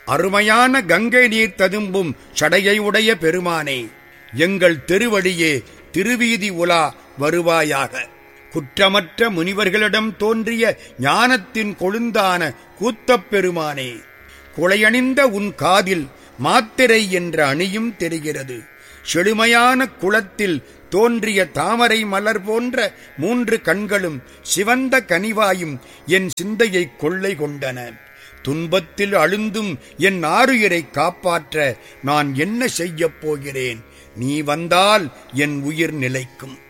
அருமையான கங்கை நீர் ததும்பும் சடையை உடைய பெருமானே எங்கள் திருவடியே திருவீதி உலா வருவாயாக குற்றமற்ற முனிவர்களிடம் தோன்றிய ஞானத்தின் கொழுந்தான கூத்தப் பெருமானே குளையணிந்த உன் காதில் மாத்திரை என்ற அணியும் தெரிகிறது செழுமையான குளத்தில் தோன்றிய தாமரை மலர் போன்ற மூன்று கண்களும் சிவந்த கனிவாயும் என் சிந்தையை கொள்ளை கொண்டன துன்பத்தில் அழுந்தும் என் ஆறுயிரை காப்பாற்ற நான் என்ன செய்யப் போகிறேன் நீ வந்தால் என் உயிர் நிலைக்கும்